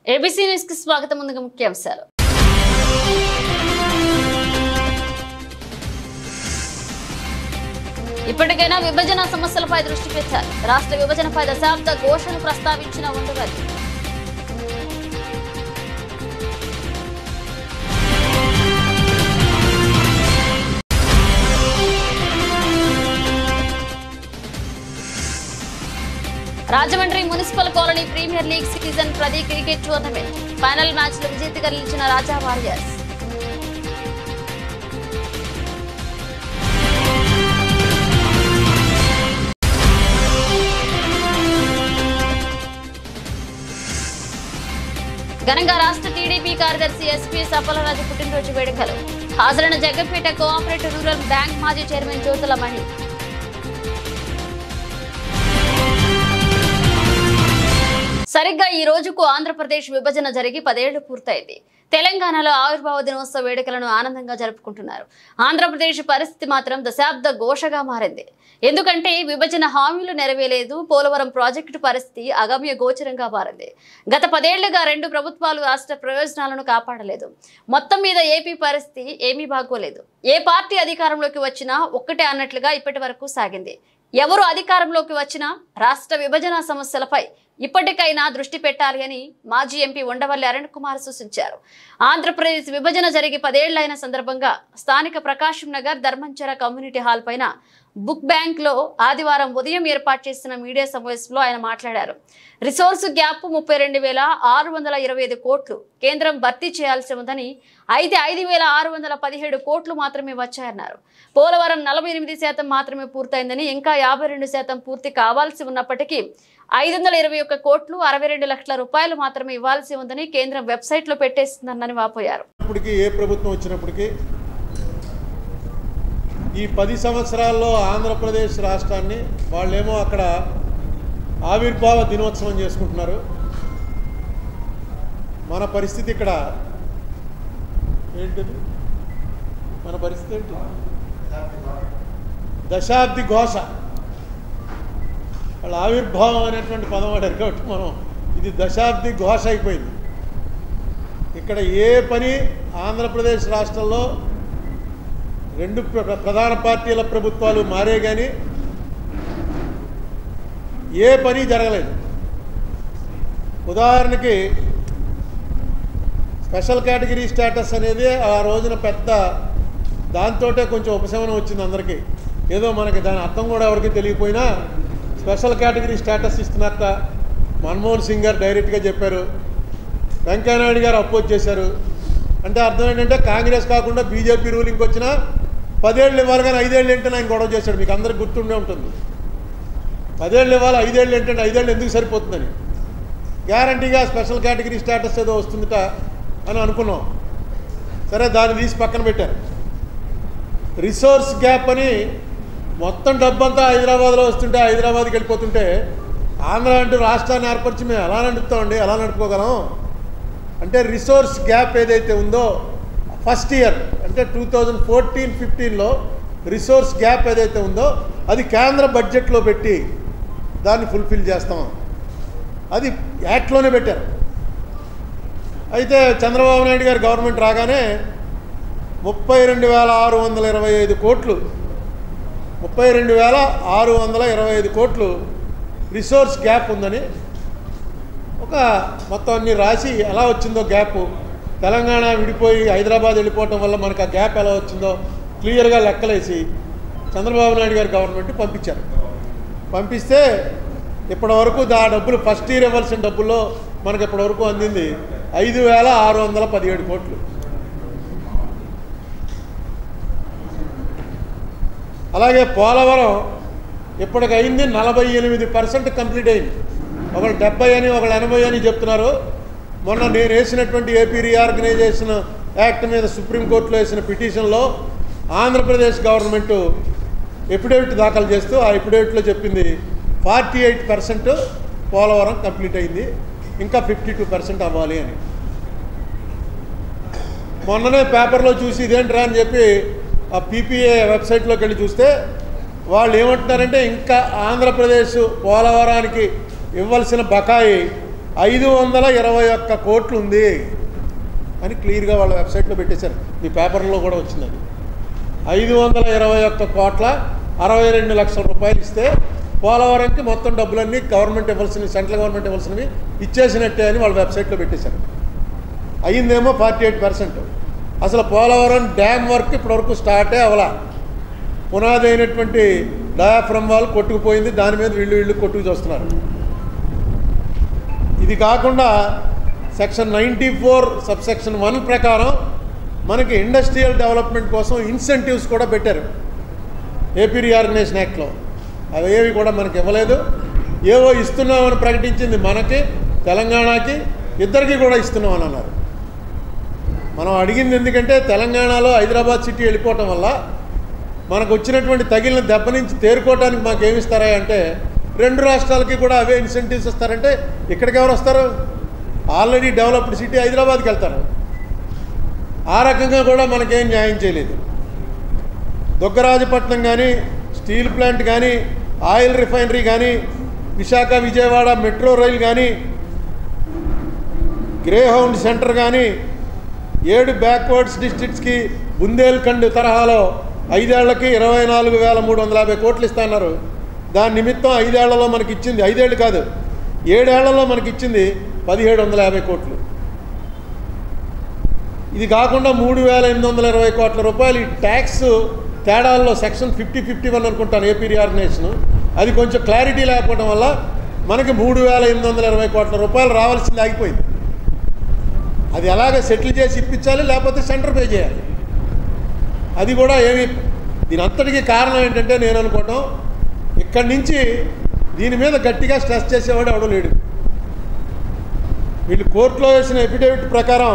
ABC news కి స్వాగతం ముందుగా ముఖ్యాంశాలు ఇప్పటికైనా విభజన సమస్యలపై దృష్టి పెట్టాలి రాష్ట్ర విభజనపై దశాబ్ద ఘోషను ప్రస్తావించిన Undavalli Rajahmundry municipal colony premier league season ప్రతి క్రికెట్ టోర్నమెంట్ ఫైనల్ మ్యాచ్ లో విజేతగా నిలిచిన రాజా వారియర్స్ ఘనంగా రాష్ట్ర టీడీపీ కార్యదర్శి ఎస్పీ సఫలరాజు పుట్టినరోజు వేడుకలు హాజరైన జగ్గంపేట కోఆపరేటివ్ రూరల్ బ్యాంక్ మాజీ చైర్మన్ జ్యోతుల మణి సరిగ్గా ఈ రోజుకు ఆంధ్రప్రదేశ్ విభజన జరిగి పదేళ్లు పూర్తయింది తెలంగాణలో ఆవిర్భావ దినోత్సవ వేడుకలను ఆనందంగా జరుపుకుంటున్నారు ఆంధ్రప్రదేశ్ పరిస్థితి మాత్రం దశాబ్ద ఘోషగా మారింది ఎందుకంటే విభజన హామీలు నెరవేరలేదు పోలవరం ప్రాజెక్టు పరిస్థితి అగమ్య గోచరంగా మారింది గత పదేళ్లుగా రెండు ప్రభుత్వాలు రాష్ట్ర ప్రయోజనాలను కాపాడలేదు మొత్తం మీద ఏపీ పరిస్థితి ఏమీ బాగోలేదు ఏ పార్టీ అధికారంలోకి వచ్చినా ఒక్కటే అన్నట్లుగా ఇప్పటి వరకు సాగింది ఎవరు అధికారంలోకి వచ్చినా రాష్ట్ర విభజన సమస్యలపై ఇప్పటికైనా దృష్టి పెట్టాలి అని మాజీ ఎంపీ ఉండవల్లి అరుణ్ కుమార్ సూచించారు ఆంధ్రప్రదేశ్ విభజన జరిగి పదేళ్లైన సందర్భంగా స్థానిక ప్రకాశం నగర్ ధర్మంచర కమ్యూనిటీ హాల్ పైన బుక్ బ్యాంక్ లో ఆదివారం ఉదయం ఏర్పాటు చేసిన మీడియా సమావేశంలో ఆయన మాట్లాడారు రిసోర్సు గ్యాప్ ముప్పై రెండు వేల ఆరు వందల ఇరవై ఐదు కోట్లు కేంద్రం భర్తీ చేయాల్సి ఉందని అయితే ఐదు వేల ఆరు వందల పదిహేడు కోట్లు మాత్రమే వచ్చాయన్నారు పోలవరం నలభై ఎనిమిది శాతం మాత్రమే పూర్తయిందని ఇంకా యాభై రెండు శాతం పూర్తి కావాల్సి ఉన్నప్పటికీ ఐదు వందల ఇరవై ఒక్క కోట్లు అరవై రెండు లక్షల రూపాయలు మాత్రమే ఇవ్వాల్సి ఉందని కేంద్రం వెబ్సైట్లో పెట్టేస్తుందని వాపోయారు ఇప్పటికీ ఏ ప్రభుత్వం వచ్చినప్పటికీ ఈ పది సంవత్సరాల్లో ఆంధ్రప్రదేశ్ రాష్ట్రాన్ని వాళ్ళేమో అక్కడ ఆవిర్భావ దినోత్సవం చేసుకుంటున్నారు మన పరిస్థితి ఇక్కడ ఏంటిది మన పరిస్థితి ఏంటి దశాబ్ది ఘోష వాళ్ళ ఆవిర్భావం అనేటువంటి పదం వాడారు కాబట్టి మనం ఇది దశాబ్ది ఘోష అయిపోయింది ఇక్కడ ఏ పని ఆంధ్రప్రదేశ్ రాష్ట్రంలో రెండు ప్ర- ప్రధాన పార్టీల ప్రభుత్వాలు మారే కానీ ఏ పని జరగలేదు ఉదాహరణకి స్పెషల్ కేటగిరీ స్టేటస్ అనేది ఆ రోజున పెద్ద దాంతోటే కొంచెం ఉపశమనం వచ్చింది అందరికీ ఏదో మనకి దాని అర్థం కూడా ఎవరికి తెలియకపోయినా స్పెషల్ కేటగిరీ స్టేటస్ ఇస్తున్నట్ట మన్మోహన్ సింగ్ గారు డైరెక్ట్గా చెప్పారు వెంకయ్యనాయుడు గారు అపోజ్ చేశారు అంటే అర్థం ఏంటంటే కాంగ్రెస్ కాకుండా బీజేపీ రూలింగ్కి వచ్చినా పదేళ్ళు ఇవ్వాలి కానీ ఐదేళ్ళు ఏంటని ఆయన గొడవ చేశాడు మీకు అందరికి గుర్తుండే ఉంటుంది పదేళ్ళు ఇవ్వాలి ఐదేళ్ళు ఏంటంటే ఐదేళ్ళు ఎందుకు సరిపోతుందని గ్యారంటీగా స్పెషల్ కేటగిరీ స్టేటస్ ఏదో వస్తుందిట అని అనుకున్నాం సరే దాన్ని తీసి పక్కన పెట్టారు రిసోర్స్ గ్యాప్ అని మొత్తం డబ్బంతా హైదరాబాద్లో వస్తుంటే హైదరాబాద్కి వెళ్ళిపోతుంటే ఆంధ్ర అంటూ రాష్ట్రాన్ని ఏర్పరిచి మేము ఎలా నడుపుతామండి ఎలా నడుపుకోగలం అంటే రిసోర్స్ గ్యాప్ ఏదైతే ఉందో ఫస్ట్ ఇయర్ అంటే టూ థౌజండ్ ఫోర్టీన్ ఫిఫ్టీన్లో రిసోర్స్ గ్యాప్ ఏదైతే ఉందో అది కేంద్ర బడ్జెట్లో పెట్టి దాన్ని ఫుల్ఫిల్ చేస్తాం అది యాక్ట్లోనే పెట్టారు అయితే చంద్రబాబు నాయుడు గారు గవర్నమెంట్ రాగానే ముప్పై రెండు వేల ఆరు వందల ఇరవై ఐదు కోట్లు ముప్పై రెండు వేల ఆరు వందల ఇరవై ఐదు కోట్లు రిసోర్స్ గ్యాప్ ఉందని ఒక మొత్తం అన్ని రాసి ఎలా వచ్చిందో గ్యాప్ తెలంగాణ విడిపోయి హైదరాబాద్ వెళ్ళిపోవటం వల్ల మనకు ఆ గ్యాప్ ఎలా వచ్చిందో క్లియర్గా లెక్కలేసి చంద్రబాబు నాయుడు గారి గవర్నమెంట్ పంపించారు పంపిస్తే ఇప్పటి వరకు ఆ డబ్బులు ఫస్ట్ ఇయర్ ఇవ్వాల్సిన డబ్బుల్లో మనకి ఇప్పటి వరకు అందింది ఐదు వేల ఆరు వందల పదిహేడు కోట్లు అలాగే పోలవరం ఇప్పటికి అయింది నలభై ఎనిమిది పర్సెంట్ కంప్లీట్ అయింది ఒకళ్ళు డెబ్బై అని ఒకళ్ళు ఎనభై అని చెప్తున్నారు మొన్న నేను వేసినటువంటి ఏపీ రీఆర్గనైజేషన్ యాక్ట్ మీద సుప్రీంకోర్టులో వేసిన పిటిషన్లో ఆంధ్రప్రదేశ్ గవర్నమెంట్ ఎఫిడేవిట్ దాఖలు చేస్తూ ఆ ఎఫిడేవిట్లో చెప్పింది forty eight percent Polavaram complete అయింది ఇంకా ఫిఫ్టీ టూ పర్సెంట్ అవ్వాలి అని మొన్ననే పేపర్లో చూసి ఇదేంట్రా అని చెప్పి ఆ పీపీఏ వెబ్సైట్లోకి వెళ్ళి చూస్తే వాళ్ళు ఏమంటున్నారంటే ఇంకా ఆంధ్రప్రదేశ్ పోలవరానికి ఇవ్వాల్సిన బకాయి ఐదు వందల ఇరవై ఒక్క కోట్లు ఉంది అని క్లియర్గా వాళ్ళ వెబ్సైట్లో పెట్టేశారు మీ పేపర్లో కూడా వచ్చింది అది ఐదు వందల ఇరవై ఒక్క కోట్ల అరవై రెండు లక్షల రూపాయలు ఇస్తే పోలవరంకి మొత్తం డబ్బులన్నీ గవర్నమెంట్ ఇవ్వాల్సినవి సెంట్రల్ గవర్నమెంట్ ఇవ్వాల్సినవి ఇచ్చేసినట్టే అని వాళ్ళ వెబ్సైట్లో పెట్టేశారు అయ్యిందేమో ఫార్టీ ఎయిట్ పర్సెంట్ అసలు పోలవరం డ్యామ్ వర్క్ ఇప్పటివరకు స్టార్టే అవలా పునాది అయినటువంటి డయాఫ్రమ్ వాల్ కొట్టుకుపోయింది దాని మీద వీళ్ళు వీళ్ళు కొట్టుకు చూస్తున్నారు ఇది కాకుండా section ninety four sub section one ప్రకారం మనకి ఇండస్ట్రియల్ డెవలప్మెంట్ కోసం ఇన్సెంటివ్స్ కూడా పెట్టారు ఏపీ రీఆర్గనైజేషన్ యాక్ట్లో అవి ఏవి కూడా మనకి ఇవ్వలేదు ఏవో ఇస్తున్నామని ప్రకటించింది మనకి తెలంగాణకి ఇద్దరికి కూడా ఇస్తున్నామని అన్నారు మనం అడిగింది ఎందుకంటే తెలంగాణలో హైదరాబాద్ సిటీ వెళ్ళిపోవటం వల్ల మనకు వచ్చినటువంటి తగిలిన దెబ్బ నుంచి తేరుకోవడానికి మాకు ఏమి ఇస్తారా అంటే రెండు రాష్ట్రాలకి కూడా అవే ఇన్సెంటివ్స్ ఇస్తారంటే ఇక్కడికి ఎవరు వస్తారు ఆల్రెడీ డెవలప్డ్ సిటీ హైదరాబాద్కి వెళ్తారు ఆ రకంగా కూడా మనకేం న్యాయం చేయలేదు దుగ్గరాజపట్నం కానీ స్టీల్ ప్లాంట్ కానీ ఆయిల్ రిఫైనరీ కానీ విశాఖ విజయవాడ మెట్రో రైల్ కానీ గ్రే హౌండ్ సెంటర్ కానీ ఏడు బ్యాక్వర్డ్స్ డిస్ట్రిక్ట్స్కి బుందేల్ఖండ్ తరహాలో ఐదేళ్లకి ఇరవై నాలుగు వేల మూడు వందల యాభై కోట్లు ఇస్తున్నారు దాని నిమిత్తం ఐదేళ్లలో మనకి ఇచ్చింది ఐదేళ్ళు కాదు ఏడేళ్లలో మనకి ఇచ్చింది పదిహేడు వందల యాభై కోట్లు ఇది కాకుండా మూడు వేల ఎనిమిది వందల ఇరవై కోట్ల రూపాయలు ఈ ట్యాక్స్ తేడాల్లో సెక్షన్ ఫిఫ్టీ ఫిఫ్టీ వన్ అనుకుంటాను ఏపీ రీఆర్గనైజేషన్ అది కొంచెం క్లారిటీ లేకపోవడం వల్ల మనకి మూడు వేల ఎనిమిది వందల ఇరవై కోట్ల రూపాయలు రావాల్సింది ఆగిపోయింది అది ఎలాగ సెటిల్ చేసి ఇప్పించాలి లేకపోతే సెంటర్ పే చేయాలి అది కూడా ఏమి దీని అంతటికీ కారణం ఏంటంటే నేను అనుకోవటం ఇక్కడి నుంచి దీని మీద గట్టిగా స్ట్రెస్ చేసేవాడు ఎవడో లేడు వీళ్ళు కోర్టులో వేసిన ఎఫిడేవిట్ ప్రకారం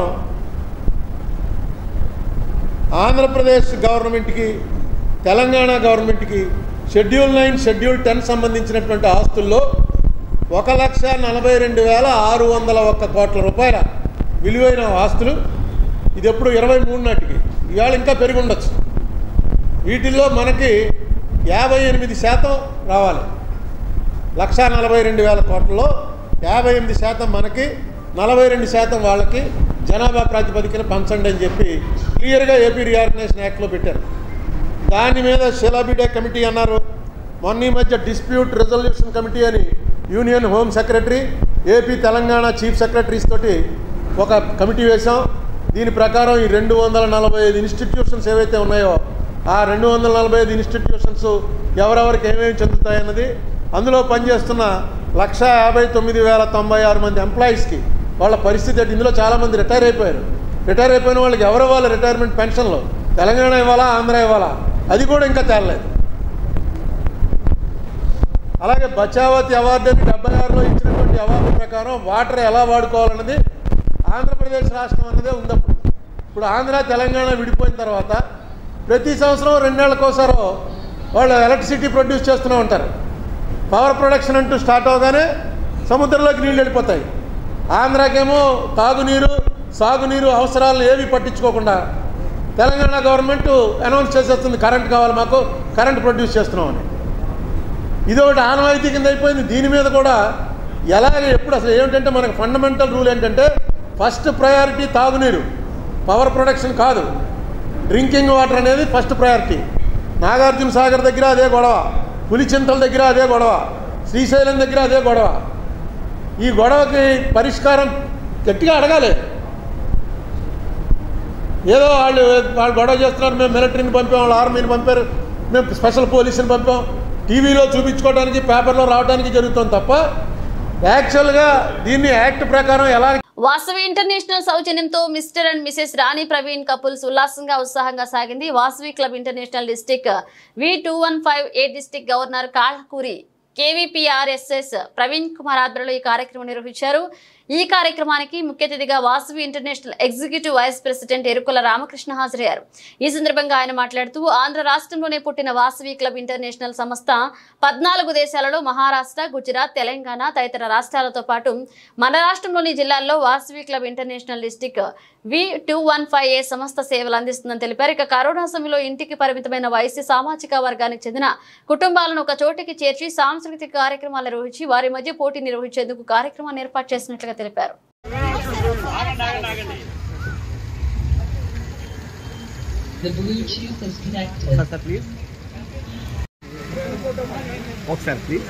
ఆంధ్రప్రదేశ్ గవర్నమెంట్కి తెలంగాణ గవర్నమెంట్కి షెడ్యూల్ నైన్ షెడ్యూల్ టెన్ సంబంధించినటువంటి ఆస్తుల్లో ఒక లక్ష నలభై రెండు వేల ఆరు వందల ఒక్క కోట్ల రూపాయల విలువైన ఆస్తులు ఇది ఎప్పుడు ఇరవై మూడు నాటికి ఇవాళ ఇంకా పెరిగి ఉండొచ్చు వీటిల్లో మనకి యాభై ఎనిమిది శాతం రావాలి లక్ష నలభై రెండు వేల కోట్లలో యాభై ఎనిమిది శాతం మనకి నలభై రెండు శాతం వాళ్ళకి జనాభా ప్రాతిపదికన పంచండి అని చెప్పి క్లియర్గా ఏపీ రీఆర్గనైజేషన్ యాక్ట్లో పెట్టారు దాని మీద షిలాబిడే కమిటీ అన్నారు మొన్న ఈ మధ్య డిస్ప్యూట్ రెజల్యూషన్ కమిటీ అని union home secretary AP Telangana chief secretaries తోటి ఒక కమిటీ వేశాం దీని ప్రకారం ఈ రెండు వందల నలభై ఐదు ఇన్స్టిట్యూషన్స్ ఏవైతే ఉన్నాయో ఆ రెండు వందల నలభై ఐదు ఇన్స్టిట్యూషన్స్ ఎవరెవరికి ఏమేమి చెందుతాయన్నది అందులో పనిచేస్తున్న లక్ష యాభై తొమ్మిది వేల తొంభై ఆరు మంది ఎంప్లాయీస్కి వాళ్ళ పరిస్థితి ఏంటి ఇందులో చాలామంది రిటైర్ అయిపోయారు రిటైర్ అయిపోయిన వాళ్ళకి ఎవరు ఇవ్వాలి రిటైర్మెంట్ పెన్షన్లో తెలంగాణ ఇవ్వాలా ఆంధ్ర ఇవ్వాలా అది కూడా ఇంకా తేలలేదు అలాగే బచావతి అవార్డు అని డెబ్బై ఆరులో ఇచ్చినటువంటి అవార్డు ప్రకారం వాటర్ ఎలా వాడుకోవాలన్నది ఆంధ్రప్రదేశ్ రాష్ట్రం అన్నదే ఉందప్పుడు ఇప్పుడు ఆంధ్ర తెలంగాణ విడిపోయిన తర్వాత ప్రతి సంవత్సరం రెండేళ్లకోసారో వాళ్ళు ఎలక్ట్రిసిటీ ప్రొడ్యూస్ చేస్తూనే ఉంటారు పవర్ ప్రొడక్షన్ అంటూ స్టార్ట్ అవగానే సముద్రంలోకి నీళ్ళు వెళ్ళిపోతాయి ఆంధ్రాకేమో తాగునీరు సాగునీరు అవసరాలను ఏవి పట్టించుకోకుండా తెలంగాణ గవర్నమెంట్ అనౌన్స్ చేసేస్తుంది కరెంట్ కావాలి మాకు కరెంట్ ప్రొడ్యూస్ చేస్తున్నామని ఇది ఒకటి ఆనవాయితీ కింద అయిపోయింది దీని మీద కూడా ఎలాగ ఎప్పుడు అసలు ఏమిటంటే మనకు ఫండమెంటల్ రూల్ ఏంటంటే ఫస్ట్ ప్రయారిటీ తాగునీరు పవర్ ప్రొడక్షన్ కాదు డ్రింకింగ్ వాటర్ అనేది ఫస్ట్ ప్రయారిటీ నాగార్జున సాగర్ దగ్గర అదే గొడవ పులిచింతల దగ్గర అదే గొడవ శ్రీశైలం దగ్గర అదే గొడవ ఈ గొడవకి పరిష్కారం గట్టిగా అడగాలి ఏదో వాళ్ళు వాళ్ళు గొడవ చేస్తున్నారు మేము మిలిటరీని పంపాం వాళ్ళు ఆర్మీని పంపారు మేము స్పెషల్ పోలీసుని పంపాం టీవీలో చూపించుకోవడానికి పేపర్లో రావడానికి జరుగుతుంది తప్ప యాక్చువల్గా దీన్ని యాక్ట్ ప్రకారం ఎలా వాసవి ఇంటర్నేషనల్ సౌజన్యంతో Mr and Mrs Rani Praveen couples ఉల్లాసంగా ఉత్సాహంగా సాగింది Vasavi club international district V two one five eight district governor Kallakuri K V P R S S Praveen Kumar ఆధ్వర్యంలో ఈ కార్యక్రమం నిర్వహించారు ఈ కార్యక్రమానికి ముఖ్య అతిథిగా Vasavi international executive vice president Erukula Ramakrishna హాజరయ్యారు ఈ సందర్భంగా ఆయన మాట్లాడుతూ ఆంధ్ర రాష్ట్రంలోనే పుట్టిన వాసవి క్లబ్ ఇంటర్నేషనల్ సంస్థ పద్నాలుగు దేశాలలో మహారాష్ట్ర గుజరాత్ తెలంగాణ తదితర రాష్ట్రాలతో పాటు మన రాష్ట్రంలోని జిల్లాల్లో Vasavi club international district V two one five A సంస్థ సేవలు అందిస్తుందని తెలిపారు ఇక కరోనా సమయంలో ఇంటికి పరిమితమైన వైశ్య సామాజిక వర్గానికి చెందిన కుటుంబాలను ఒక చోటికి చేర్చి సాంస్కృతిక కార్యక్రమాలు నిర్వహించి వారి మధ్య పోటీ నిర్వహించేందుకు కార్యక్రమాన్ని ఏర్పాటు చేసినట్లుగా తెలిపారు The Bluetooth is connected. Sir please ఒకసారి ప్లీజ్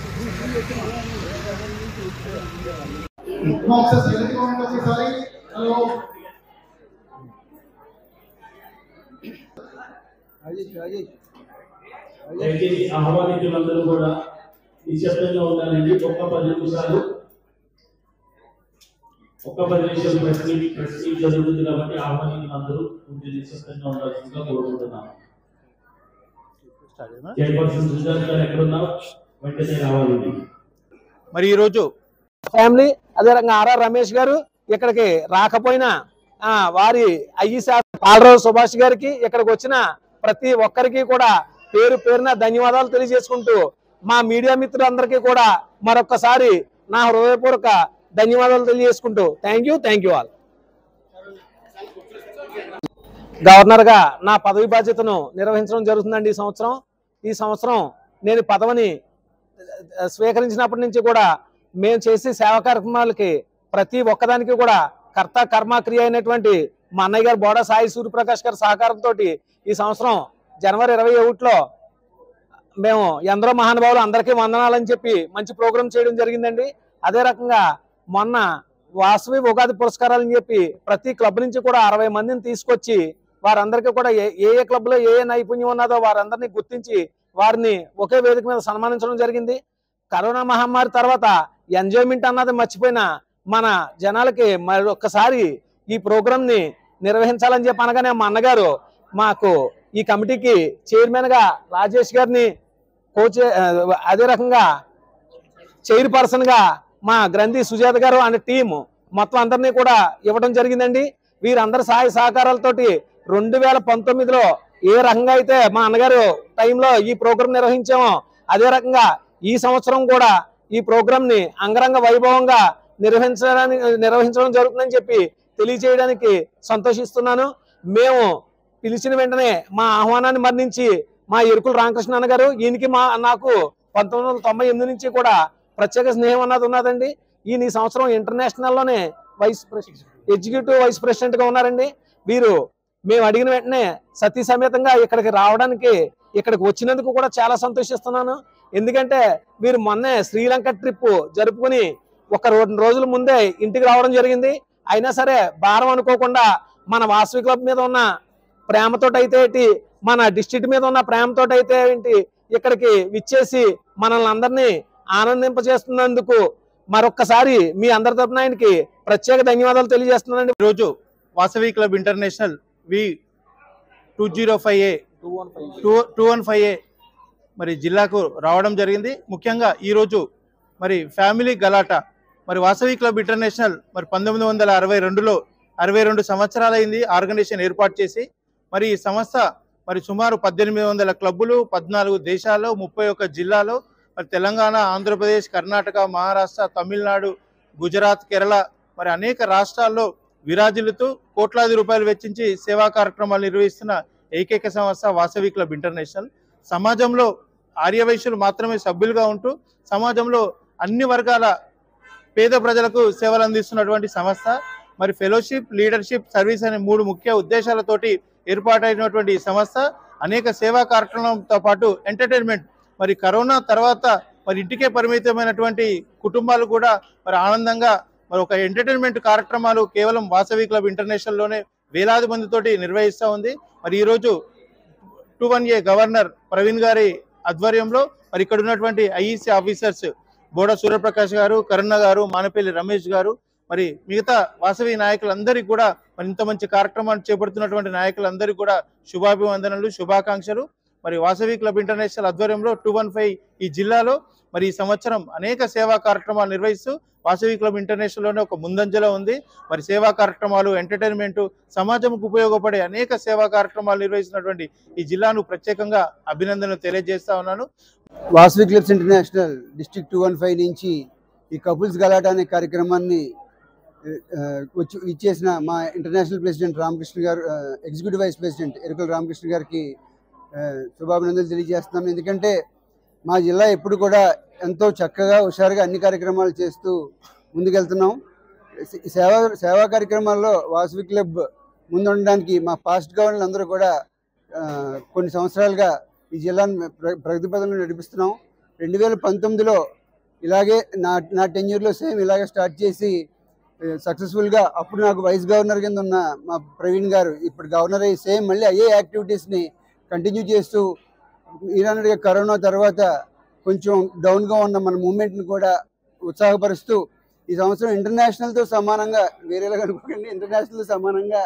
బాక్సెస్ ఎలక్ట్రానిక్ ఒకసారి హలో దయచేసి ఆహ్వానితులందరూ కూడా నిశ్శబ్దంగా ఉండాలండి ఒక్క పది నిమిషాలు ఒక్క పది నిమిషాలు ప్రెస్ మీట్ ప్రెస్ మీట్ జరుగుతుంది కాబట్టి ఆహ్వానితులందరూ కొంచెం నిశ్శబ్దంగా ఉండాల్సిందిగా కోరుకుంటున్నాను చైర్పర్సన్ సుజాత గారు ఎక్కడున్నారు వెంటనే రావాలండి మరి ఈరోజు ఫ్యామిలీ అదే రకంగా ఆర్ఆర్ రమేష్ గారు ఇక్కడికి రాకపోయినా ఆ, వారి అయ్యి పాలరావు సుభాష్ గారికి ఇక్కడికి వచ్చిన ప్రతి ఒక్కరికి కూడా పేరు పేరున ధన్యవాదాలు తెలియజేసుకుంటూ మా మీడియా మిత్రులందరికీ కూడా మరొక్కసారి నా హృదయపూర్వక ధన్యవాదాలు తెలియజేసుకుంటూ thank you thank you all governor గా నా పదవి బాధ్యతను నిర్వహించడం జరుగుతుందండి ఈ సంవత్సరం ఈ సంవత్సరం నేను పదవిని ఆ, స్వీకరించినప్పటి నుంచి కూడా మేము చేసే సేవా కార్యక్రమాలకి ప్రతి ఒక్కదానికి కూడా కర్త కర్మ క్రియ అయినటువంటి మా అన్నయ్య గారు బోడా సాయి సూర్యప్రకాష్ గారి సహకారంతో ఈ సంవత్సరం జనవరి ఇరవై ఒకటిలో మేము ఎందరో మహానుభావులు అందరికీ వందనాలని చెప్పి మంచి ప్రోగ్రాం చేయడం జరిగిందండి అదే రకంగా మొన్న వాసవి ఉగాది పురస్కారాలు అని చెప్పి ప్రతి క్లబ్ నుంచి కూడా అరవై మందిని తీసుకొచ్చి వారందరికీ కూడా ఏ ఏ ఏ క్లబ్లో ఏ ఏ నైపుణ్యం ఉన్నదో వారందరినీ గుర్తించి వారిని ఒకే వేదిక మీద సన్మానించడం జరిగింది కరోనా మహమ్మారి తర్వాత ఎంజాయ్మెంట్ అన్నది మర్చిపోయిన మన జనాలకి మరి ఒక్కసారి ఈ ప్రోగ్రామ్ ని నిర్వహించాలని చెప్పి అనగానే మా అన్నగారు మాకు ఈ కమిటీకి చైర్మన్ గా రాజేష్ గారిని కోచ్ అదే రకంగా చైర్పర్సన్ గా మా గ్రంథి సుజాత గారు అనే టీం మొత్తం అందరినీ కూడా ఇవ్వడం జరిగిందండి వీరందరి సహాయ సహకారాలతోటి రెండు వేల పంతొమ్మిదిలో ఏ రకంగా అయితే మా అన్నగారు టైంలో ఈ ప్రోగ్రాం నిర్వహించామో అదే రకంగా ఈ సంవత్సరం కూడా ఈ ప్రోగ్రాం ని అంగరంగ వైభవంగా నిర్వహించడానికి నిర్వహించడం జరుగుతుందని చెప్పి తెలియజేయడానికి సంతోషిస్తున్నాను మేము పిలిచిన వెంటనే మా ఆహ్వానాన్ని మరణించి మా ఎరుకుల రామకృష్ణ అన్న గారు ఈయనకి మా నాకు పంతొమ్మిది వందల తొంభై ఎనిమిది నుంచి కూడా ప్రత్యేక స్నేహం అన్నది ఉన్నదండి ఈయన ఈ సంవత్సరం ఇంటర్నేషనల్ లోనే vice president executive vice president గా ఉన్నారండి వీరు మేము అడిగిన వెంటనే సతీ సమేతంగా ఇక్కడికి రావడానికి ఇక్కడికి వచ్చినందుకు కూడా చాలా సంతోషిస్తున్నాను ఎందుకంటే వీరు మొన్నే శ్రీలంక ట్రిప్ జరుపుకుని ఒక రెండు రోజుల ముందే ఇంటికి రావడం జరిగింది అయినా సరే భారం అనుకోకుండా మన వాసవి క్లబ్ మీద ఉన్న ప్రేమతోటైతే ఏంటి మన డిస్ట్రిక్ట్ మీద ఉన్న ప్రేమతోటైతే ఏంటి ఇక్కడికి విచ్చేసి మనల్ని అందరినీ ఆనందింపజేస్తున్నందుకు మరొక్కసారి మీ అందరి తరపున ఆయనకి ప్రత్యేక ధన్యవాదాలు తెలియజేస్తున్నానండి ఈరోజు Vasavi club international V two zero five A two two one five A మరి జిల్లాకు రావడం జరిగింది ముఖ్యంగా ఈరోజు మరి ఫ్యామిలీ గలాటా మరి వాసవి క్లబ్ ఇంటర్నేషనల్ మరి పంతొమ్మిది వందల అరవై రెండులో అరవై రెండు సంవత్సరాలైంది ఆర్గనైజేషన్ ఏర్పాటు చేసి మరి ఈ సంస్థ మరి సుమారు పద్దెనిమిది వందల క్లబ్బులు పద్నాలుగు దేశాల్లో ముప్పై ఒక్క జిల్లాలో మరి తెలంగాణ ఆంధ్రప్రదేశ్ కర్ణాటక మహారాష్ట్ర తమిళనాడు గుజరాత్ కేరళ మరి అనేక రాష్ట్రాల్లో విరాజిల్లుతూ కోట్లాది రూపాయలు వెచ్చించి సేవా కార్యక్రమాలు నిర్వహిస్తున్న ఏకైక సంస్థ వాసవి క్లబ్ ఇంటర్నేషనల్ సమాజంలో ఆర్యవైశ్యులు మాత్రమే సభ్యులుగా ఉంటూ సమాజంలో అన్ని వర్గాల పేద ప్రజలకు సేవలు అందిస్తున్నటువంటి సంస్థ మరి ఫెలోషిప్ లీడర్షిప్ సర్వీస్ అనే మూడు ముఖ్య ఉద్దేశాలతోటి ఏర్పాటైనటువంటి ఈ సంస్థ అనేక సేవా కార్యక్రమంతో పాటు ఎంటర్టైన్మెంట్ మరి కరోనా తర్వాత మరి ఇంటికే పరిమితమైనటువంటి కుటుంబాలు కూడా మరి ఆనందంగా మరి ఒక ఎంటర్టైన్మెంట్ కార్యక్రమాలు కేవలం వాసవి క్లబ్ ఇంటర్నేషనల్ లోనే వేలాది మందితోటి నిర్వహిస్తూ ఉంది మరి ఈరోజు two one A governor Praveen గారి ఆధ్వర్యంలో మరి ఇక్కడ ఉన్నటువంటి ఐఈసీ ఆఫీసర్స్ బోడ సూర్యప్రకాష్ గారు కరుణ గారు మానపల్లి రమేష్ గారు మరి మిగతా వాసవి నాయకులందరికీ కూడా మరి ఇంత మంచి కార్యక్రమాన్ని చేపడుతున్నటువంటి నాయకులందరికీ కూడా శుభాభివందనలు శుభాకాంక్షలు మరి వాసవి క్లబ్ ఇంటర్నేషనల్ ఆధ్వర్యంలో టూ వన్ ఫైవ్ ఈ జిల్లాలో మరి ఈ సంవత్సరం అనేక సేవా కార్యక్రమాలు నిర్వహిస్తూ వాసవి క్లబ్ ఇంటర్నేషనల్లోనే ఒక ముందంజలో ఉంది మరి సేవా కార్యక్రమాలు ఎంటర్టైన్మెంట్ సమాజంకు ఉపయోగపడే అనేక సేవా కార్యక్రమాలు నిర్వహిస్తున్నటువంటి ఈ జిల్లాను ప్రత్యేకంగా అభినందనలు తెలియజేస్తా ఉన్నాను Vasavi clubs international district two one five నుంచి ఈ కపుల్స్ గలాట అనే కార్యక్రమాన్ని ఆ, వచ్చి ఇచ్చేసిన మా ఇంటర్నేషనల్ ప్రెసిడెంట్ రామకృష్ణ గారు ఆ, executive vice president Erukala Ramakrishna గారికి ఆ, శుభాభినందనలు తెలియజేస్తున్నాం ఎందుకంటే మా జిల్లా ఎప్పుడు కూడా ఎంతో చక్కగా హుషారుగా అన్ని కార్యక్రమాలు చేస్తూ ముందుకెళ్తున్నాం సే- సేవా సేవా కార్యక్రమాల్లో వాసవి క్లబ్ ముందుండడానికి మా పాస్ట్ గవర్నర్లు అందరూ కూడా ఆ, కొన్ని సంవత్సరాలుగా ఈ జిల్లాను ప్ర- ప్రగతి పదంలో నడిపిస్తున్నాం రెండు వేల పంతొమ్మిదిలో ఇలాగే నా నా టెన్యూర్లో సేమ్ ఇలాగే స్టార్ట్ చేసి సక్సెస్ఫుల్గా అప్పుడు నాకు వైస్ గవర్నర్ కింద ఉన్న మా ప్రవీణ్ గారు ఇప్పుడు గవర్నర్ అయ్యి సేమ్ మళ్ళీ అయ్యే యాక్టివిటీస్ని కంటిన్యూ చేస్తూ ఈరానడిగా కరోనా తర్వాత కొంచెం డౌన్గా ఉన్న మన మూమెంట్ని కూడా ఉత్సాహపరుస్తూ ఈ సంవత్సరం ఇంటర్నేషనల్తో సమానంగా వేరేలాగా అనుకోకండి ఇంటర్నేషనల్ సమానంగా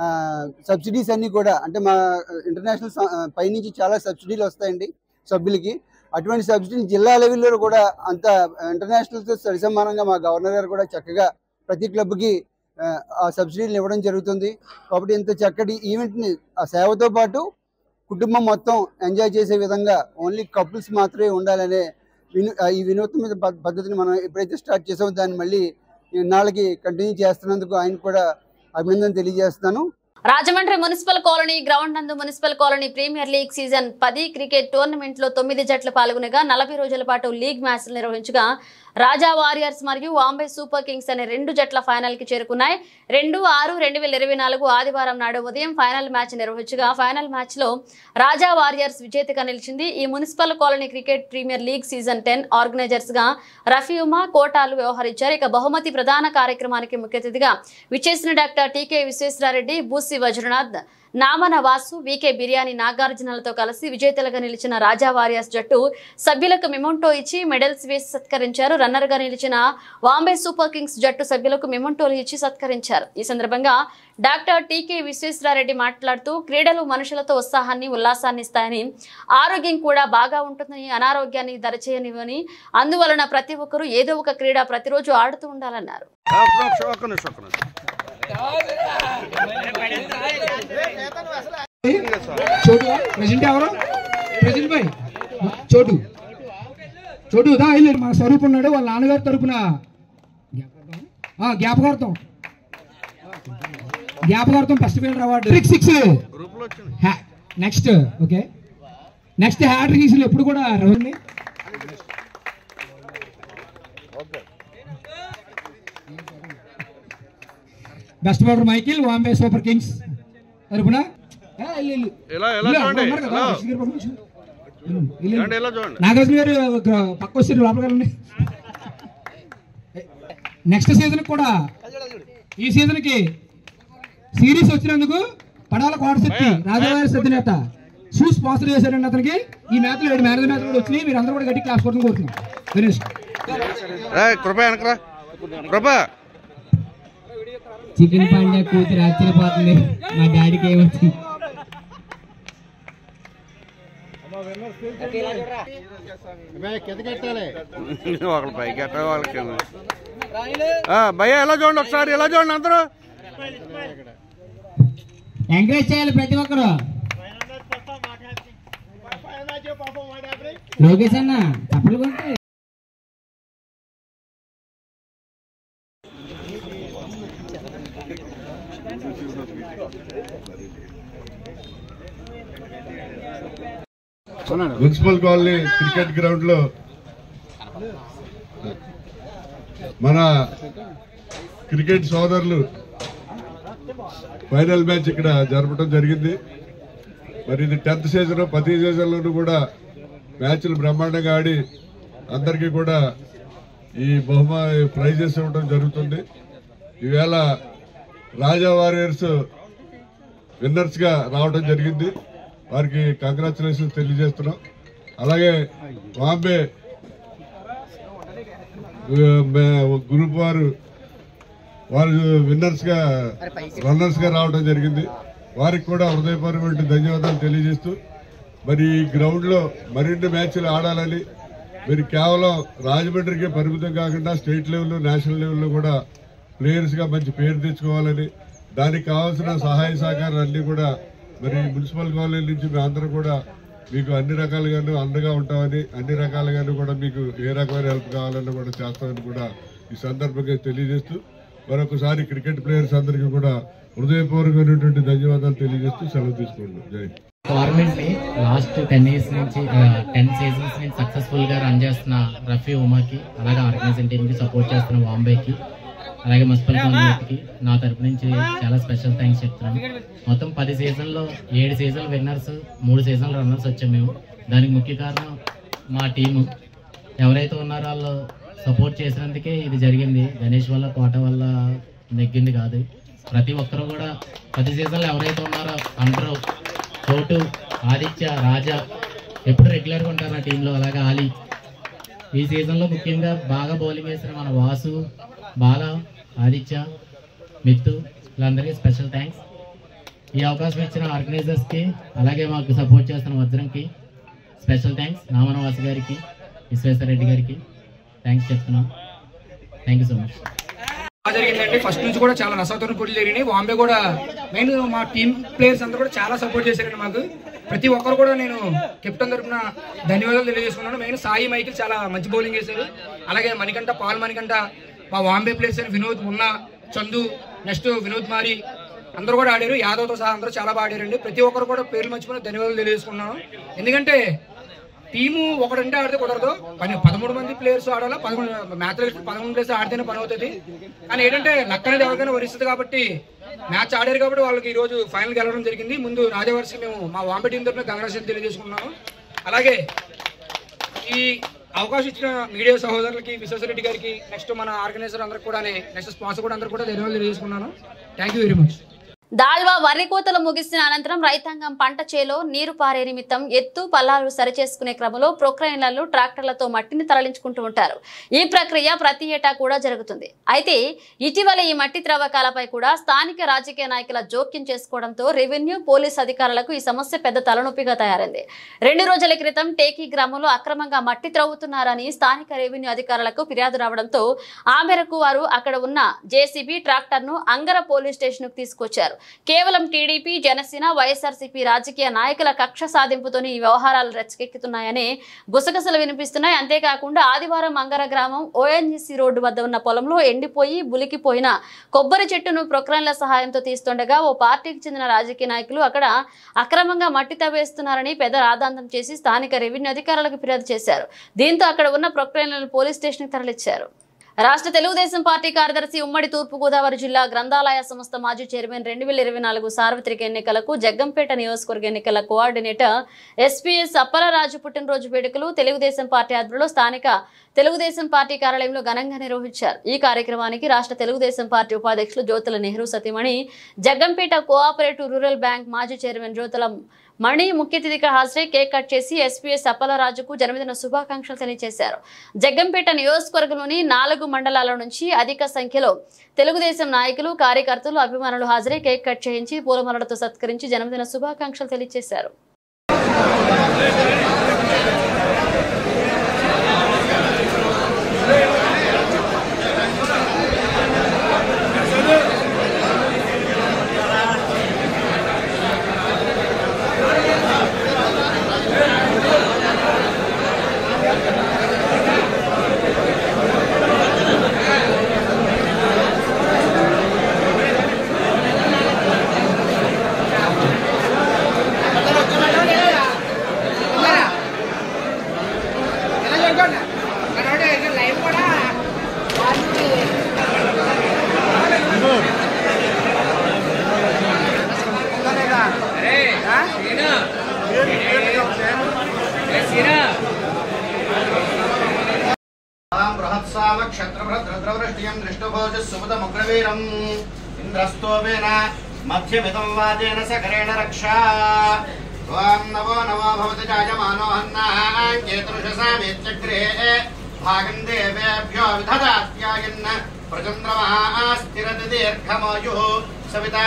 సబ్సిడీస్ అన్నీ కూడా అంటే మా ఇంటర్నేషనల్ స- ఆ, పైనుంచి చాలా సబ్సిడీలు వస్తాయండి సభ్యులకి అటువంటి సబ్సిడీని జిల్లా లెవెల్లో కూడా అంత ఇంటర్నేషనల్తో సరిసమానంగా మా గవర్నర్ గారు కూడా చక్కగా ప్రతి క్లబ్కి ఆ, ఆ సబ్సిడీలు ఇవ్వడం జరుగుతుంది కాబట్టి ఇంత చక్కటి ఈవెంట్ని ఆ సేవతో పాటు కుటుంబం మొత్తం ఎంజాయ్ చేసే విధంగా ఓన్లీ కపుల్స్ మాత్రమే ఉండాలనే విను ఆ, ఈ వినూత్న ప- పద్ధతిని మనం ఎప్పుడైతే స్టార్ట్ చేసామో దాన్ని మళ్ళీ ఇన్నాళ్ళకి కంటిన్యూ చేస్తున్నందుకు ఆయన కూడా అభినందన తెలియజేస్తున్నాను రాజమండ్రి మున్సిపల్ కాలనీ గ్రౌండ్ నందు municipal colony premier league season పది క్రికెట్ టోర్నమెంట్ లో తొమ్మిది జట్లు పాల్గొనగా నలభై రోజుల పాటు లీగ్ మ్యాచ్లు నిర్వహించగా రాజా వారియర్స్ మరియు బాంబే సూపర్ కింగ్స్ అనే రెండు జట్ల ఫైనల్ కి చేరుకున్నాయి రెండు ఆరు రెండు వేల ఇరవై నాలుగు ఆదివారం నాడు ఉదయం ఫైనల్ మ్యాచ్ నిర్వహించగా ఫైనల్ మ్యాచ్ లో రాజా వారియర్స్ విజేతగా నిలిచింది ఈ municipal colony cricket premier league season ten organizers గా రఫీఉమా కోటాలు వ్యవహరించారు ఇక బహుమతి ప్రధాన కార్యక్రమానికి ముఖ్య అతిథిగా విచ్చేసిన doctor T K Visweswara Reddy Boosi Vajranath Namana Vasu V K Biryani నాగార్జునలతో కలిసి విజేతలుగా నిలిచిన రాజా వారియర్స్ జట్టు సభ్యులకు మెమోంటో ఇచ్చి మెడల్స్ వేసి సత్కరించారు రన్నర్ గా నిలిచిన వాంబే సూపర్ కింగ్స్ జట్టు సభ్యులకు మెమోంటోలు ఇచ్చి సత్కరించారు ఈ సందర్భంగా డాక్టర్ టీకే విశ్వేశ్వరారెడ్డి మాట్లాడుతూ క్రీడలు మనుషులతో ఉత్సాహాన్ని ఉల్లాసాన్ని ఇస్తాయని ఆరోగ్యం కూడా బాగా ఉంటుందని అనారోగ్యాన్ని దరచేయనివని అందువలన ప్రతి ఒక్కరూ ఏదో ఒక క్రీడ ప్రతిరోజు ఆడుతూ ఉండాలన్నారు చోటు ప్రెసిడెంట్ ఎవరు ప్రెసిడెంట్ భాయ్ చోటు చోటు దా వెళ్ళాడు మా స్వరూప్ ఉన్నాడు వాళ్ళ నాన్నగారి తరపున ఆ, జ్ఞాపకార్థం జ్ఞాపకార్థం best fielder award six six next okay next hattrick ఈసులు ఎప్పుడు కూడా round best bowler Michael Bombay super kings తరపున ఏ, వెళ్ళు, వెళ్ళు. వెళ్ళు, అక్కడ ఉన్నారు కదా, రషీద్ గారు పంపించు. వెళ్ళు, వెళ్ళు. నాగార్జున గారు ఒక పక్క వచ్చారు లోపలికి వెళ్ళండి నెక్స్ట్ సీజన్ కూడా ఈ సీజన్ కి సిరీస్ వచ్చినందుకు పడాల కోటశక్తి రాజావారి సత్యనేత షూ స్పాన్సర్ చేశారండి అతనికి ఈ మ్యాచ్ లో ఏడు మ్యారేజ్ మ్యాచ్ కూడా వచ్చినాయి మీరు అందరూ కూడా గట్టి క్లాస్ కొడుకుని కోరుతున్నాం గణేష్ చికెన్ పాండ్యా కూతురు ఆశ్చర్యపోతుంది మా డాడీకి ఏమవుతుంది ఒకళ్ళు పైకి ఎట్ట వాళ్ళకి భయ్య ఎలా చూడండి ఒకసారి ఎలా చూడండి అందరూ ఎంకరేజ్ చేయాలి ప్రతి ఒక్కరు లోకేష్ అన్న తప్పులు కొంటే మున్సిపల్ కాలనీ క్రికెట్ గ్రౌండ్ లో మన క్రికెట్ సోదరులు ఫైనల్ మ్యాచ్ ఇక్కడ జరపడం జరిగింది మరి ఇది టెన్త్ సీజన్ ప్రతి సీజన్లోనూ కూడా మ్యాచ్లు బ్రహ్మాండంగా ఆడి అందరికీ కూడా ఈ బహుమా ప్రైజెస్ ఇవ్వడం జరుగుతుంది ఈవేళ రాజా వారియర్స్ విన్నర్స్ గా రావడం జరిగింది వారికి కంగ్రాచులేషన్స్ తెలియజేస్తున్నాం అలాగే బాంబే గ్రూప్ వారు వారు విన్నర్స్ గా రన్నర్స్ గా రావడం జరిగింది వారికి కూడా హృదయపూర్వకమైన ధన్యవాదాలు తెలియజేస్తూ మరి ఈ గ్రౌండ్ లో మరిన్ని మ్యాచ్లు ఆడాలని మీరు కేవలం రాజమండ్రికి పరిమితం కాకుండా స్టేట్ లెవెల్లో నేషనల్ లెవెల్లో కూడా ప్లేయర్స్ గా మంచి పేరు తెచ్చుకోవాలని దానికి కావాల్సిన సహాయ సహకారాలు అన్ని కూడా మరి మున్సిపల్ కాలేజ్ నుంచి మీ అందరూ కూడా మీకు అన్ని రకాలుగాను అండగా ఉంటామని అన్ని రకాలుగాను కూడా మీకు ఏ రకమైన హెల్ప్ కావాలన్నా కూడా చేస్తామని కూడా ఈ సందర్భంగా తెలియజేస్తూ మరొకసారి క్రికెట్ ప్లేయర్స్ అందరికీ కూడా హృదయపూర్వకమైనటువంటి ధన్యవాదాలు తెలియజేస్తూ సెలవు తీసుకుంటున్నాం జై హింద్. గవర్నమెంట్ ని లాస్ట్ టెన్ ఇయర్స్ నుంచి టెన్ సీజన్స్ నుంచి సక్సెస్ఫుల్ గా రన్ చేస్తున్న రఫీ ఉమాకి అలాగే ఆర్గనైజింగ్ టీమ్ కి సపోర్ట్ చేస్తున్న బాంబేకి అలాగే మున్సిపల్ గవర్నమెంట్ కి నా తరపు నుంచి చాలా స్పెషల్ థ్యాంక్స్ చెప్తున్నాను మొత్తం పది సీజన్లో ఏడు సీజన్ విన్నర్స్ మూడు సీజన్ రన్నర్స్ వచ్చాం మేము దానికి ముఖ్య కారణం మా టీము ఎవరైతే ఉన్నారో వాళ్ళు సపోర్ట్ చేసినందుకే ఇది జరిగింది గణేష్ వల్ల కోట వల్ల నెగ్గింది కాదు ప్రతి ఒక్కరు కూడా ప్రతి సీజన్లో ఎవరైతే ఉన్నారో అందరూ చోటు ఆదిత్య రాజా ఎప్పుడు రెగ్యులర్గా ఉంటారు నా టీంలో అలాగే ఆలీ ఈ సీజన్లో ముఖ్యంగా బాగా బౌలింగ్ వేసిన మన వాసు బాల ఆదిత్య మిత్తు వీళ్ళందరికీ స్పెషల్ థ్యాంక్స్ ఈ అవకాశం ఇచ్చిన ఆర్గనైజర్స్కి అలాగే మాకు సపోర్ట్ చేస్తున్న వజ్రంకి స్పెషల్ థ్యాంక్స్ నామనవాసి గారికి విశ్వేశ్వర రెడ్డి గారికి థ్యాంక్స్ చెప్తున్నాం థ్యాంక్ యూ సో మచ్ బాగా జరిగిందండి ఫస్ట్ నుంచి కూడా చాలా రసవతరం పోటీలు జరిగినాయి బాంబే కూడా మెయిన్ మా టీం ప్లేయర్స్ అందరూ కూడా చాలా సపోర్ట్ చేశారండి మాకు ప్రతి ఒక్కరు కూడా నేను కెప్టెన్ తరపున ధన్యవాదాలు తెలియజేసుకున్నాను మెయిన్ సాయి మైకిల్ చాలా మంచి బౌలింగ్ చేశారు అలాగే మణికంఠ పాల్ మణికంఠ మా బాంబే ప్లేయర్స్ అయిన వినోద్ మున్నా చందు నెక్స్ట్ వినోద్ మారి అందరూ కూడా ఆడారు యాదవ్తో సహా అందరూ చాలా బాగా ఆడారండి ప్రతి ఒక్కరు కూడా పేర్లు మర్చిపోయి ధన్యవాదాలు తెలియజేసుకున్నాను ఎందుకంటే టీము ఒకడంటే ఆడితే కుదరదు పని పదమూడు మంది ప్లేయర్స్ ఆడాలా పదకొండు మ్యాచ్ పదకొండు ప్లేయర్స్ ఆడితేనే పని అవుతుంది కానీ ఏంటంటే లక్ అనేది ఎవరికైనా వరిస్తుంది కాబట్టి మ్యాచ్ ఆడారు కాబట్టి వాళ్ళకి ఈ రోజు ఫైనల్ గెలవడం జరిగింది ముందు రాజవర్షి మేము మా వాంబే టీం తరఫున కంగ్రాచులేషన్ తెలియజేసుకున్నాము అలాగే ఈ అవకాశం ఇచ్చిన మీడియా సహోదరులకి విశ్వేశ్వరరెడ్డి గారికి నెక్స్ట్ మన ఆర్గనైజర్ అందరికి కూడా నెక్స్ట్ స్పాన్సర్ కూడా అందరికి కూడా ధన్యవాదాలు తెలియజేసుకున్నాను థ్యాంక్ యూ వెరీ మచ్ దాల్వా వరి కోతలు ముగిసిన అనంతరం రైతాంగం పంట చేలో నీరు పారే నిమిత్తం ఎత్తు పల్లాలు సరిచేసుకునే క్రమంలో ప్రొక్రైన్లలో ట్రాక్టర్లతో మట్టిని తరలించుకుంటూ ఉంటారు ఈ ప్రక్రియ ప్రతి ఏటా కూడా జరుగుతుంది అయితే ఇటీవల ఈ మట్టి త్రవ్వకాలపై కూడా స్థానిక రాజకీయ నాయకుల జోక్యం చేసుకోవడంతో రెవెన్యూ పోలీస్ అధికారులకు ఈ సమస్య పెద్ద తలనొప్పిగా తయారైంది రెండు రోజుల క్రితం టేకీ గ్రామంలో అక్రమంగా మట్టి త్రవ్వుతున్నారని స్థానిక రెవెన్యూ అధికారులకు ఫిర్యాదు రావడంతో ఆ మేరకు వారు అక్కడ ఉన్న జేసీబీ ట్రాక్టర్ను అంగర పోలీస్ స్టేషన్కు తీసుకొచ్చారు కేవలం టీడీపీ జనసేన వైఎస్ఆర్సీపీ రాజకీయ నాయకుల కక్ష సాధింపుతోనే ఈ వ్యవహారాలు రెచ్చకెక్కుతున్నాయని గుసగుసలు వినిపిస్తున్నాయి అంతేకాకుండా ఆదివారం మంగర గ్రామం ఓఎన్జీసీ రోడ్డు వద్ద ఉన్న పొలంలో ఎండిపోయి బులికిపోయిన కొబ్బరి చెట్టును ప్రొక్రైన్ల సహాయంతో తీస్తుండగా ఓ పార్టీకి చెందిన రాజకీయ నాయకులు అక్కడ అక్రమంగా మట్టి తవ్వేస్తున్నారని పెద్ద రాదాంతం చేసి స్థానిక రెవెన్యూ అధికారులకు ఫిర్యాదు చేశారు దీంతో అక్కడ ఉన్న ప్రొక్రైన్లను పోలీస్ స్టేషన్కి తరలించారు రాష్ట్ర తెలుగుదేశం పార్టీ కార్యదర్శి ఉమ్మడి తూర్పుగోదావరి జిల్లా గ్రంథాలయ సంస్థ మాజీ చైర్మన్ రెండు వేల ఇరవై నాలుగు సార్వత్రిక ఎన్నికలకు జగ్గంపేట నియోజకవర్గ ఎన్నికల కోఆర్డినేటర్ ఎస్పీఎస్ అప్పలరాజు పుట్టినరోజు వేడుకలు తెలుగుదేశం పార్టీ ఆధ్వర్యంలో స్థానిక తెలుగుదేశం పార్టీ కార్యాలయంలో ఘనంగా నిర్వహించారు ఈ కార్యక్రమానికి రాష్ట్ర తెలుగుదేశం పార్టీ ఉపాధ్యక్షులు జ్యోతుల నెహ్రూ సతీమణి జగ్గంపేట కోఆపరేటివ్ రూరల్ బ్యాంక్ మాజీ చైర్మన్ జ్యోతుల మణి ముఖ్య అతిథిగా హాజరై కేక్ కట్ చేసి ఎస్పీఎస్ అప్పలరాజుకు జన్మదిన శుభాకాంక్షలు తెలియజేశారు జగ్గంపేట నియోజకవర్గంలోని నాలుగు మండలాల నుంచి అధిక సంఖ్యలో తెలుగుదేశం నాయకులు కార్యకర్తలు అభిమానులు హాజరై కేక్ కట్ చేయించి పూలమాలలతో సత్కరించి జన్మదిన శుభాకాంక్షలు తెలియజేశారు బృహత్సావక్షత్రభద్రద్రవృష్టియం దృష్టభోజ సుమతముగ్రవీరం ఇంద్రస్తోమేన మధ్యమితం వాదేన సకరేణ రక్షా త్వాం నవో నవో భవతి జాయమానో హన్నాంకేతృషసా వేచ్చగ్రే భాగం దేవేభ్యో విధదాత్యాయన్న ప్రచంద్రమా స్థిరతి దీర్ఘమాయు సవితా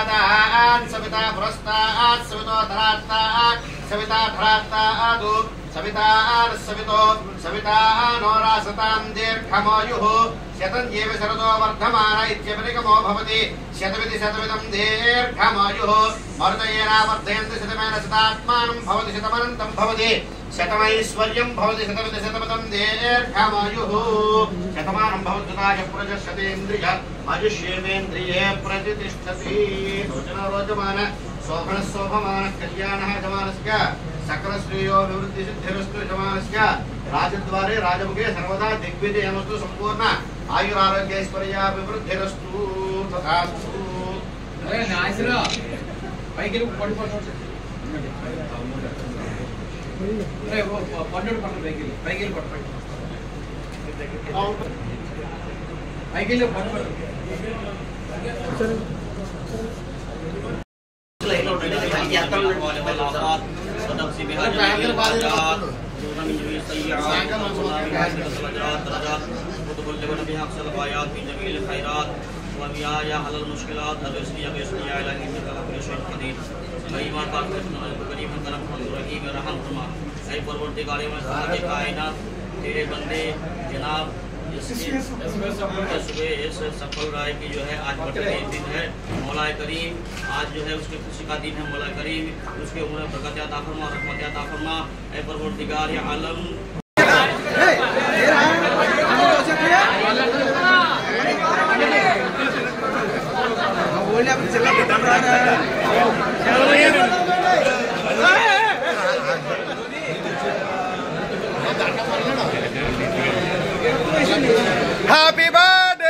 పుష్యాదాన్ సవితా పురస్తాత్ సవితోధరాత్తాత్ సవితా భరాత్తాదు సవితా సవితో సవితా నోరాసతాం దీర్ఘమాయుః శతం జీవ శరదో వర్ధమాన ఇత్యపరికమో భవతి శతమితి శతమిదం దీర్ఘమాయుః మరుతయేనా వర్ధయంతి శతమేన శతాత్మానం భవతి శతమనంతం భవతి శతమైశ్వర్యం భవతి శతమితి శతమిదం దీర్ఘమాయుః శతమానం భవతుదాయ ప్రజశతేంద్రియ ఆయుష్యేంద్రియే ప్రతిష్టతి రోచన రోచమాన శోభన శోభమాన కళ్యాణ యజమానస్య సకల శ్రేయో వివృద్ధి సిద్ధిరస్తు యజమానస్య రాజద్వారే రాజముఖే సర్వదా దిగ్విజయమస్తు సంపూర్ణ ఆయురారోగ్యైశ్వర్యాభివృద్ధిరస్తు తథాస్తు పైకి పడి పడ్డాడు పడ్డ పైకి పైకి పట్టు పైకి పట్టు तेरे बंदे जनाब इस सफल राय की जो है आज बर्थडे दिन है मौलाए करीम आज जो है उसके खुशी का दिन है मौलाए करीम उसके उम्र बरकत अता फरमा रहमत अता फरमा ऐ परवरदिगार या आलम హ్యాపీ బర్త్డే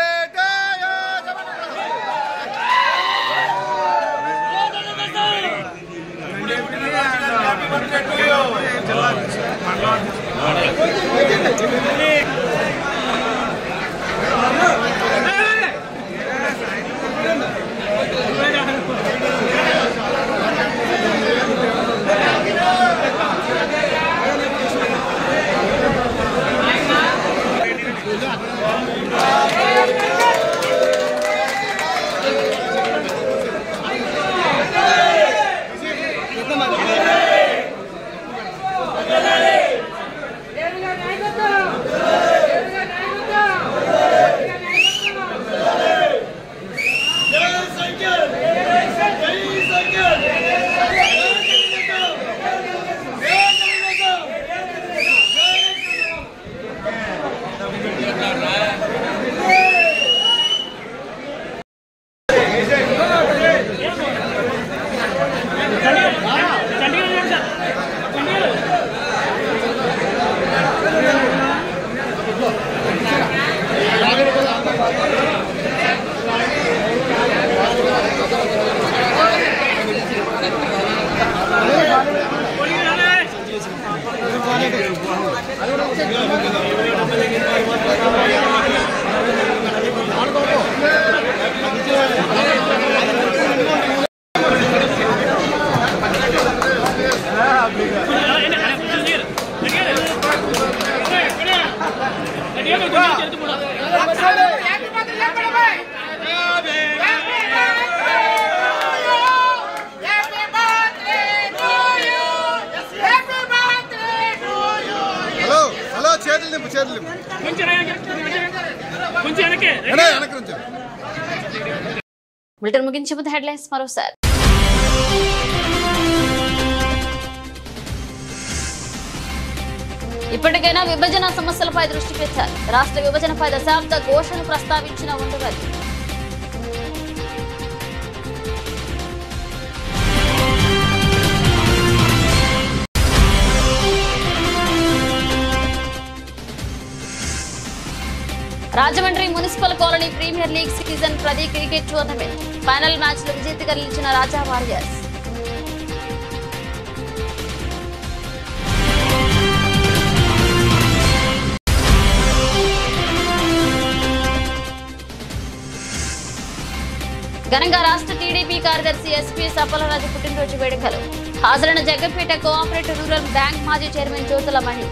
హలో హలో చేతులు నింపు చేతులు నింపు ఎడే, వెనక్కి నుంచో. బులెటిన్ ముగించే ముందు హెడ్లైన్స్ మరోసారి ఇప్పటికైనా విభజన సమస్యలపై దృష్టి పెట్టాలి రాష్ట్ర విభజనపై దశాబ్ద ఘోషను ప్రస్తావించిన Undavalli Rajahmundry municipal colony premier league season ప్రతి క్రికెట్ టోర్నమెంట్ ఫైనల్ మ్యాచ్ లో విజేతగా నిలిచిన రాజా వారియర్స్ ఘనంగా రాష్ట్ర టీడీపీ కార్యదర్శి ఎస్పీ సఫలరాజు పుట్టినరోజు వేడుకలు హాజరైన జగ్గంపేట కోఆపరేటివ్ రూరల్ బ్యాంక్ మాజీ చైర్మన్ జ్యోతుల మణి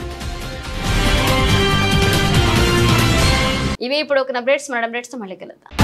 ఇవే ఇప్పుడు ఒక అప్డేట్స్ మన అప్డేట్స్ మళ్ళీ కలుద్దాం